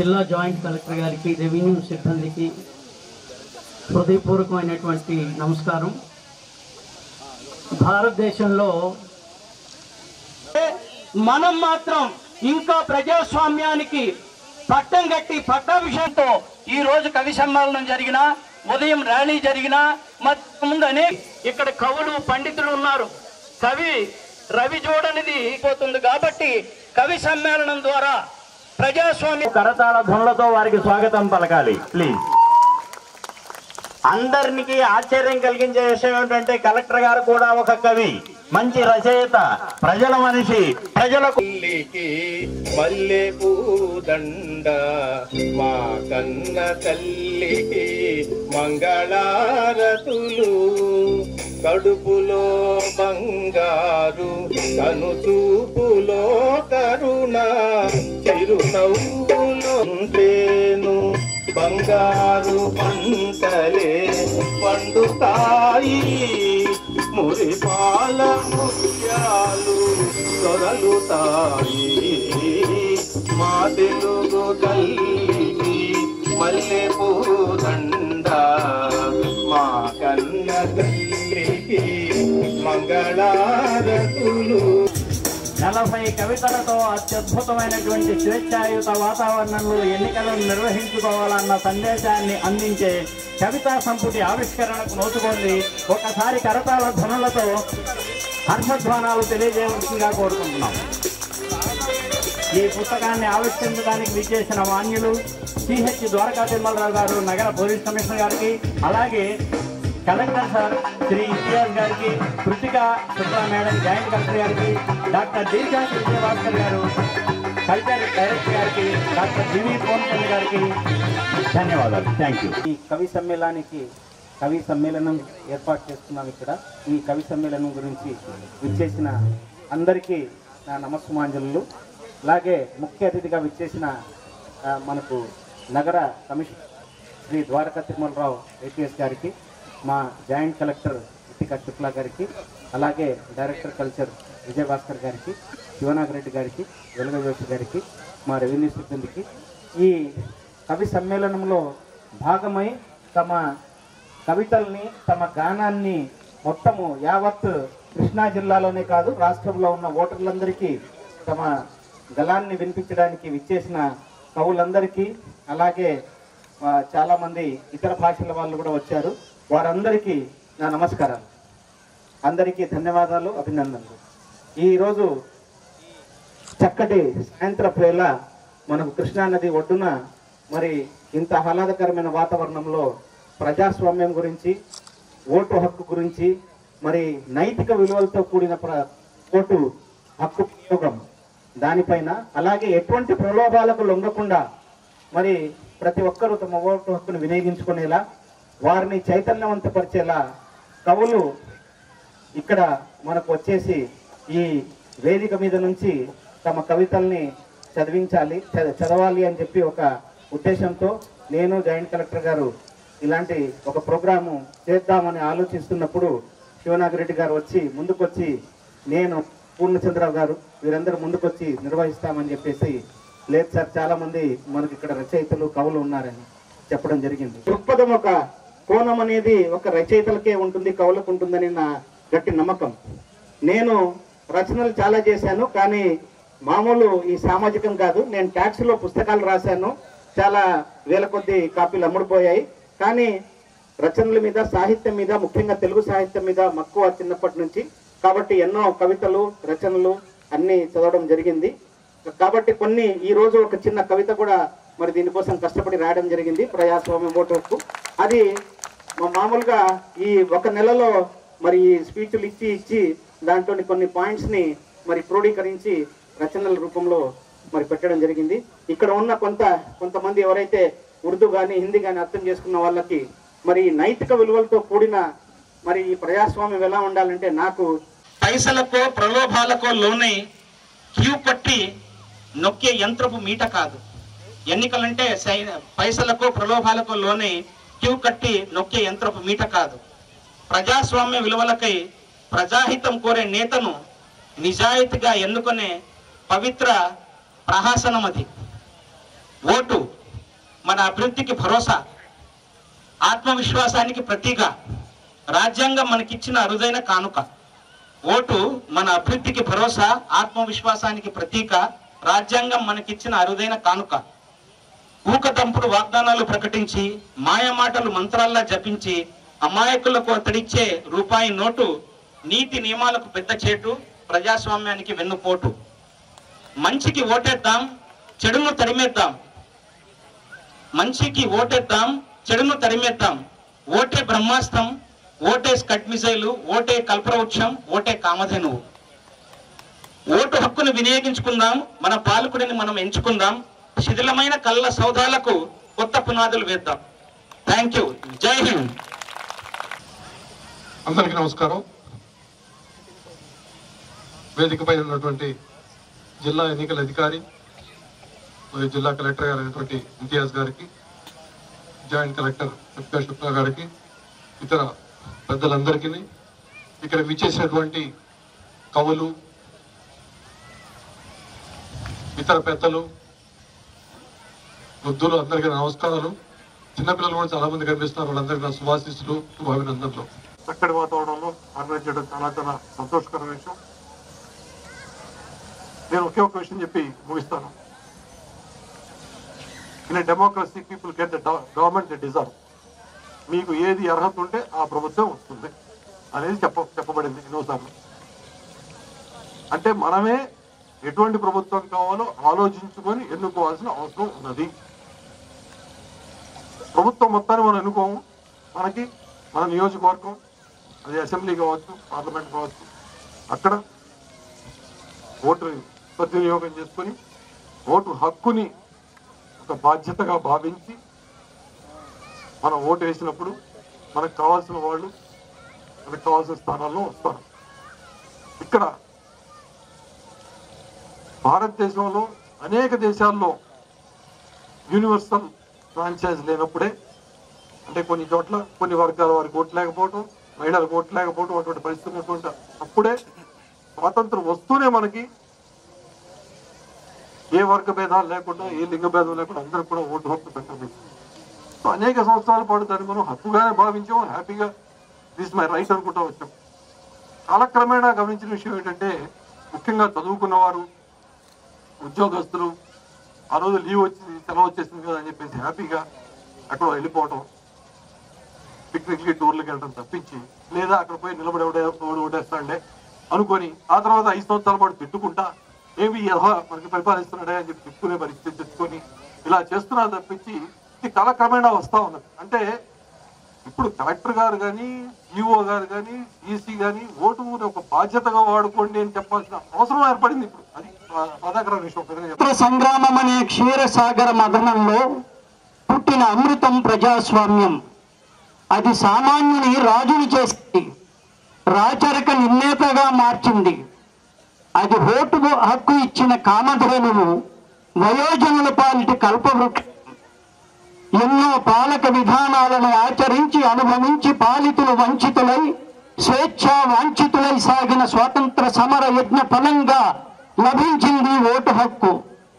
జిల్లా joint collector గారికి revenue సిబ్బందికి హృదయపూర్వకమైనటువంటి నమస్కారం భారతదేశంలో మనం మాత్రం ఇంకా ప్రజాస్వామ్యానికి పట్టం కట్టి పట్టాభిషేకంతో ఈ రోజు కవి సమ్మేళనం జరిగిన ఉదయం ర్యాలీ జరిగిన ముందనే ఇక్కడ కవులు పండితులు ఉన్నారు కవి రవి చూడనిది పోతుంది కాబట్టి కవి సమ్మేళనం ద్వారా ప్రజాస్వామ్య కరతాళ ధ్వనులతో వారికి స్వాగతం పలకాలి ప్లీజ్ అందరికి ఆశ్చర్యం కలిగించే విషయం ఏంటంటే కలెక్టర్ గారు కూడా ఒక కవి మంచి రచయిత ప్రజల మనిషి ప్రజలకు తల్లికి మల్లె పూదండ మా కన్న తల్లికి మంగళారతులు కడుపులో బంగారు కనుచూపులో కరుణ చిరునవ్వులో తేను బంగారు పంటలే పండుతాయి మురిపాల ముత్యాలు దొరలుతాయి మా తెలుగు తల్లికి మల్లె పూదండ మా కన్న తల్లికి మంగళారతులు నలభై కవితలతో అత్యద్భుతమైనటువంటి స్వేచ్ఛాయుత వాతావరణంలో ఎన్నికలను నిర్వహించుకోవాలన్న సందేశాన్ని అందించే కవితా సంపుటి ఆవిష్కరణకు నోచుకోండి ఒకసారి కరతాళ ధ్వనులతో హర్షధ్వానాలు తెలియజేయవలసిందిగా కోరుకుంటున్నాం ఈ పుస్తకాన్ని ఆవిష్కరించడానికి విచ్చేసిన మాన్యులు సిహెచ్ ద్వారకా తిరుమలరావు గారు నగర పోలీస్ కమిషనర్ గారికి అలాగే కలెక్టర్ సార్ శ్రీ ఇంతియాజ్ గారికి Krittika Shukla madam joint collector గారికి డాక్టర్ దీర్ఘాంశ విజయభాస్కర్ గారు కల్చర్ డైరెక్టర్ గారికి డాక్టర్ జివి పోన్చంద్ గారికి ధన్యవాదాలు థ్యాంక్ యూ ఈ కవి సమ్మేళనానికి కవి సమ్మేళనం ఏర్పాటు చేస్తున్నాం ఇక్కడ ఈ కవి సమ్మేళనం గురించి విచ్చేసిన అందరికీ నా నమస్సుమాంజలు అలాగే ముఖ్య అతిథిగా విచ్చేసిన ఆ, మనకు నగర కమిషన్ శ్రీ ద్వారకా తిరుమలరావు ఏపీఎస్ గారికి మా జాయింట్ కలెక్టర్ ఇతికా శుక్లా గారికి అలాగే డైరెక్టర్ కల్చర్ విజయభాస్కర్ గారికి శివనాగరెడ్డి గారికి వెలుగజోషి గారికి మా రెవెన్యూ సిబ్బందికి ఈ కవి సమ్మేళనంలో భాగమై తమ కవితల్ని తమ గానాన్ని మొత్తము యావత్ కృష్ణా జిల్లాలోనే కాదు రాష్ట్రంలో ఉన్న ఓటర్లందరికీ తమ గలాన్ని వినిపించడానికి విచ్చేసిన కవులందరికీ అలాగే ఆ, చాలా మంది ఇతర భాషల వాళ్ళు కూడా వచ్చారు వారందరికీ నా నమస్కారాలు అందరికీ ధన్యవాదాలు అభినందనలు ఈరోజు చక్కటి సాయంత్ర వేళ మనకు కృష్ణా నది ఒడ్డున మరి ఇంత ఆహ్లాదకరమైన వాతావరణంలో ప్రజాస్వామ్యం గురించి ఓటు హక్కు గురించి మరి నైతిక విలువలతో కూడిన ప్ర ఓటు హక్కు ఉపయోగం దానిపైన అలాగే ఎటువంటి ప్రలోభాలకు లొంగకుండా మరి ప్రతి ఒక్కరూ తమ ఓటు హక్కును వినియోగించుకునేలా వారిని చైతన్యవంతపరిచేలా కవులు ఇక్కడ మనకు వచ్చేసి ఈ వేదిక మీద నుంచి తమ కవితల్ని చదివించాలి చ- చదవాలి అని చెప్పి ఒక ఉద్దేశంతో నేను జాయింట్ కలెక్టర్ గారు ఇలాంటి ఒక ప్రోగ్రాము చేద్దామని ఆలోచిస్తున్నప్పుడు శివనాగిరెడ్డి గారు వచ్చి ముందుకొచ్చి నేను పూర్ణచంద్రరావు గారు వీరందరూ ముందుకొచ్చి నిర్వహిస్తామని చెప్పేసి లేదు సార్ చాలా మంది మనకి ఇక్కడ రచయితలు కవులు ఉన్నారని చెప్పడం జరిగింది దృక్పథం ఒక కోణం అనేది ఒక రచయితలకే ఉంటుంది కవులకు ఉంటుందని నా గట్టి నమ్మకం నేను రచనలు చాలా చేశాను కానీ మామూలు ఈ సామాజికం కాదు నేను ట్యాక్స్ లో పుస్తకాలు రాశాను చాలా వేల కొద్ది కాపీలు అమ్ముడుపోయాయి కానీ రచనల మీద సాహిత్యం మీద ముఖ్యంగా తెలుగు సాహిత్యం మీద మక్కువ చిన్నప్పటి నుంచి కాబట్టి ఎన్నో కవితలు రచనలు అన్ని చదవడం జరిగింది కాబట్టి కొన్ని ఈ రోజు ఒక చిన్న కవిత కూడా మరి దీనికోసం కష్టపడి రాయడం జరిగింది ప్రజాస్వామ్యం ఓటు హక్కు అది మా మామూలుగా ఈ ఒక నెలలో మరి ఈ స్పీచ్లు ఇచ్చి ఇచ్చి దాంట్లో కొన్ని పాయింట్స్ ని మరి క్రోడీకరించి రచనల రూపంలో మరి పెట్టడం జరిగింది ఇక్కడ ఉన్న కొంత కొంతమంది ఎవరైతే ఉర్దూ కానీ హిందీ కానీ అర్థం చేసుకున్న వాళ్ళకి మరి నైతిక విలువలతో కూడిన మరి ఈ ప్రజాస్వామ్యం ఎలా ఉండాలంటే నాకు పైసలకో ప్రలోభాలకో లోనై క్యూ పట్టి నొక్కే యంత్రపు మీట కాదు ఎన్నికలంటే సై- పైసలకు ప్రలోభాలకు లోనే క్యూ కట్టి నొక్కే యంత్రపు మీట కాదు ప్రజాస్వామ్య విలువలకై ప్రజాహితం కోరే నేతను నిజాయితీగా ఎన్నుకునే పవిత్ర ప్రహాసనం అది ఓటు మన అభివృద్ధికి భరోసా ఆత్మవిశ్వాసానికి ప్రతీక రాజ్యాంగం మనకిచ్చిన అరుదైన కానుక ఓటు మన అభివృద్ధికి భరోసా ఆత్మవిశ్వాసానికి ప్రతీక రాజ్యాంగం మనకిచ్చిన అరుదైన కానుక ఊకదంపుడు వాగ్దానాలు ప్రకటించి మాయమాటలు మంత్రాల్లా జపించి అమాయకులకు అతడిచ్చే రూపాయి నోటు నీతి నియమాలకు పెద్ద చేటు ప్రజాస్వామ్యానికి వెన్నుపోటు మంచికి ఓటేద్దాం చెడును తరిమేద్దాం మంచికి ఓటేద్దాం చెడును తరిమేద్దాం ఓటే బ్రహ్మాస్త్రం ఓటే స్కట్ మిసైలు ఓటే కల్పవృక్షం ఓటే కామధేనువు ఓటు హక్కును వినియోగించుకుందాం మన పాలకుడిని మనం ఎంచుకుందాం శిథిలమైన కళ్ళ సౌధాలకు కొత్త పునాదులు వేద్దాం థ్యాంక్ యూ జై హింద్ అందరికీ నమస్కారం వేదికపై ఉన్నటువంటి జిల్లా ఎన్నికల అధికారి మరియు జిల్లా కలెక్టర్ గారు అయినటువంటి ఇంతియాజ్ గారికి జాయింట్ కలెక్టర్ ఎఫ్కా శుక్లా గారికి ఇతర పెద్దలందరికీ ఇక్కడ విచ్చేసినటువంటి కవులు ఇతర పెద్దలు వృద్ధులు అందరికీ నా నమస్కారాలు చిన్నపిల్లలు కూడా చాలా మంది కనిపిస్తున్నారు వాళ్ళందరికీ నా శుభాశీస్సులు శుభాభినందనలు చక్కటి వాతావరణంలో ఆర్గనైజ్ చేయడం చాలా చాలా సంతోషకరమైన విషయం నేను ఒకే ఒక విషయం చెప్పి ముగిస్తాను in democracy people get the government they deserve మీకు ఏది అర్హత ఉంటే ఆ ప్రభుత్వం వస్తుంది అనేది చెప్ప చెప్పబడింది ఎన్నోసార్లు అంటే మనమే ఎటువంటి ప్రభుత్వం కావాలో ఆలోచించుకొని ఎన్నుకోవాల్సిన అవసరం ఉన్నది ప్రభుత్వం మొత్తాన్ని మనం ఎన్నుకోము మనకి మన నియోజకవర్గం అది అసెంబ్లీ కావచ్చు పార్లమెంట్ కావచ్చు అక్కడ ఓటు సద్వినియోగం చేసుకొని ఓటు హక్కుని ఒక బాధ్యతగా భావించి మనం ఓటు వేసినప్పుడు మనకు కావాల్సిన వాళ్ళు మనకు కావాల్సిన స్థానాల్లో వస్తారు ఇక్కడ భారతదేశంలో అనేక దేశాల్లో యూనివర్సల్ ఫ్రాంచైజ్ లేనప్పుడే అంటే కొన్ని చోట్ల కొన్ని వర్గాల వారికి ఓటు లేకపోవటం మహిళలకు ఓటు లేకపోవటం అటువంటి పరిస్థితి ఉన్నటువంటి అప్పుడే స్వాతంత్రం వస్తూనే మనకి ఏ వర్గ భేదాలు లేకుండా ఏ లింగ భేదం లేకుండా అందరూ కూడా ఓటు హక్కు పెట్టండి సో అనేక సంవత్సరాల పాటు దాన్ని మనం హక్కుగానే భావించాం హ్యాపీగా దిస్ మై రైట్ అనుకుంటా వచ్చాం కాలక్రమేణా గమనించిన విషయం ఏంటంటే ముఖ్యంగా చదువుకున్న వారు ఉద్యోగస్తులు ఆ రోజు లీవ్ వచ్చింది సెలవు వచ్చేసింది కదా అని చెప్పేసి హ్యాపీగా అక్కడ వెళ్ళిపోవటం పిక్నిక్లకి టూర్లకి వెళ్ళడం తప్పించి లేదా అక్కడ పోయి నిలబడి ఎవడే ఎవడు ఓటేస్తాడే అనుకొని ఆ తర్వాత ఐదు సంవత్సరాల పాటు తిట్టుకుంటా ఏమి ఎలా మనకి పరిపాలిస్తున్నాడే అని చెప్పి తిట్టుకునే పరిస్థితి తెచ్చుకొని ఇలా చేస్తున్నా తప్పించి ఇది కాలక్రమేణా వస్తా ఉన్నది అంటే ఇప్పుడు కలెక్టర్ గారు కానీ ఈఓ గారు కానీ ఈసీ కానీ ఓటు ఒక బాధ్యతగా వాడుకోండి అని చెప్పాల్సిన అవసరం ఏర్పడింది ఇప్పుడు అది బా- బాధాకరమైన విషయం ఒక విధంగా స్వతంత్ర సంగ్రామం అనే క్షీరసాగర మదనంలో పుట్టిన అమృతం ప్రజాస్వామ్యం అది సామాన్యుని రాజుని చేసింది రాచరిక నిర్ణేతగా మార్చింది అది ఓటు హక్కు ఇచ్చిన కామధేనువు వయోజనుల పాలిటి కల్పవృక్షం ఎన్నో పాలక విధానాలను ఆచరించి అనుభవించి పాలితులు వంచితులై స్వేచ్ఛ వాంఛితులై సాగిన స్వాతంత్ర సమర యజ్ఞ ఫలంగా లభించింది ఓటు హక్కు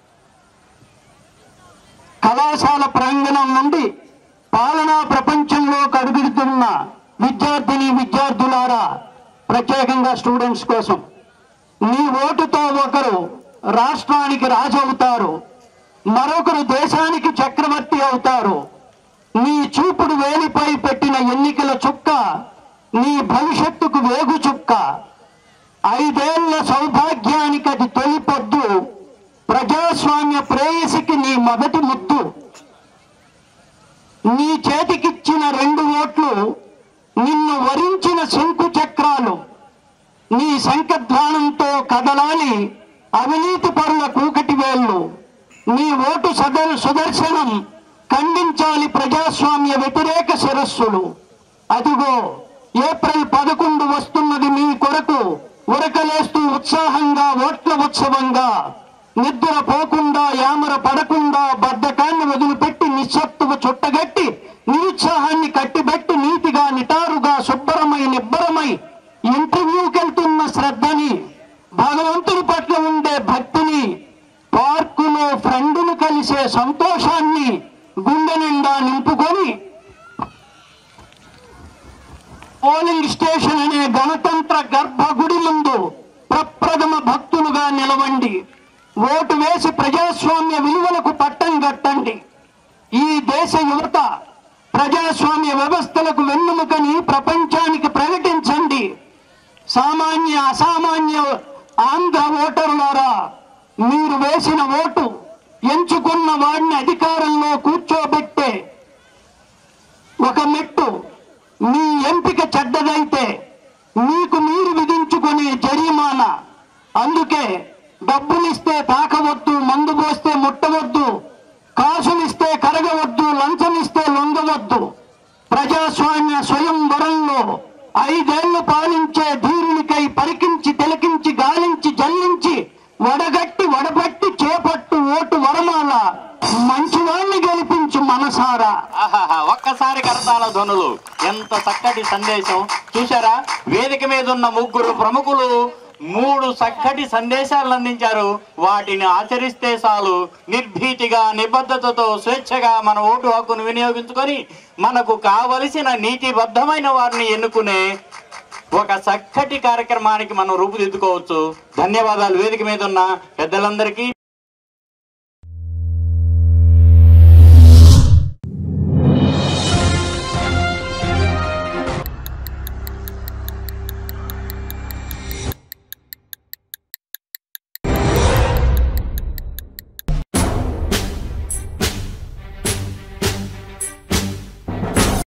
కళాశాల ప్రాంగణం నుండి పాలనా ప్రపంచంలో కడుగుడుతున్న విద్యార్థిని విద్యార్థులారా ప్రత్యేకంగా స్టూడెంట్స్ కోసం నీ ఓటుతో ఒకరు రాష్ట్రానికి రాజు అవుతారు మరొకరు దేశానికి చక్రవర్తి అవుతారు నీ చూపుడు వేలిపై పెట్టిన ఎన్నికల చుక్క నీ భవిష్యత్తుకు వేగు చుక్క ఐదేళ్ల సౌభాగ్యానికి అది తొలి పొద్దు ప్రజాస్వామ్య ప్రేయసికి నీ మొదటి ముద్దు నీ చేతికిచ్చిన రెండు ఓట్లు నిన్ను వరించిన శంకు చక్రాలు నీ శంఖధ్వానంతో కదలాలి అవినీతి పరుల కూకటి వేళ్ళు నీ ఓటు సదర్ సుదర్శనం ఖండించాలి ప్రజాస్వామ్య వ్యతిరేక శిరస్సులు అదిగో ఏప్రిల్ పదకొండు వస్తున్నది మీ కొరకు ఉరకలేస్తూ ఉత్సాహంగా ఓట్ల ఉత్సవంగా నిద్ర పోకుండా యామర పడకుండా బద్ధకాన్ని వదిలిపెట్టి నిశ్శబ్దము చుట్టగట్టి నిరుత్సాహాన్ని కట్టిబెట్టి నీతిగా నిటారుగా శుభ్రమై నిబ్బరమై ఇంటర్వ్యూకెళ్తున్న శ్రద్ధని భగవంతుని పట్ల ఉండే భక్తిని పార్కులో ఫ్రెండును కలిసే సంతోషాన్ని గుండె నిలుపుకొని పోలింగ్ స్టేషన్ అనే గణతంత్ర గర్భగుడి ముందు ప్రప్రథమ భక్తులుగా నిలవండి ఓటు వేసి ప్రజాస్వామ్య విలువలకు పట్టం కట్టండి ఈ దేశ యువత ప్రజాస్వామ్య వ్యవస్థలకు వెన్నుముకని ప్రపంచానికి ప్రకటించండి సామాన్య అసామాన్య ఆంధ్ర ఓటర్లారా మీరు వేసిన ఓటు ఎంచుకున్న వాడిని అధికారంలో కూర్చోబెట్టే ఒక మెట్టు మీ ఎంపిక చెడ్డదైతే మీకు మీరు విధించుకునే జరిమానా అందుకే డబ్బులిస్తే తాకవద్దు మందు పోస్తే ముట్టవద్దు కాసులిస్తే కరగవద్దు లంచమిస్తే లొంగవద్దు ప్రజాస్వామ్య స్వయం వరంలో ఐదేళ్లు పాలించే ధీరునికై పరికించి తిలకించి గాలించి జల్లించి వడగట్టి వడబట్టి చేపట్టు ఓటు వరమాల మంచివాణ్ణి గెలిపించు మనసారా ఆహాహా ఒక్కసారి కరతాల ధ్వనులు ఎంత చక్కటి సందేశం చూశారా వేదిక మీద ఉన్న ముగ్గురు ప్రముఖులు మూడు చక్కటి సందేశాలను అందించారు వాటిని ఆచరిస్తే చాలు నిర్భీతిగా నిబద్ధతతో స్వేచ్ఛగా మన ఓటు హక్కును వినియోగించుకొని మనకు కావలసిన నీతిబద్ధమైన వారిని ఎన్నుకునే ఒక చక్కటి కార్యక్రమానికి మనం రూపుదిద్దుకోవచ్చు ధన్యవాదాలు వేదిక మీద ఉన్న పెద్దలందరికీ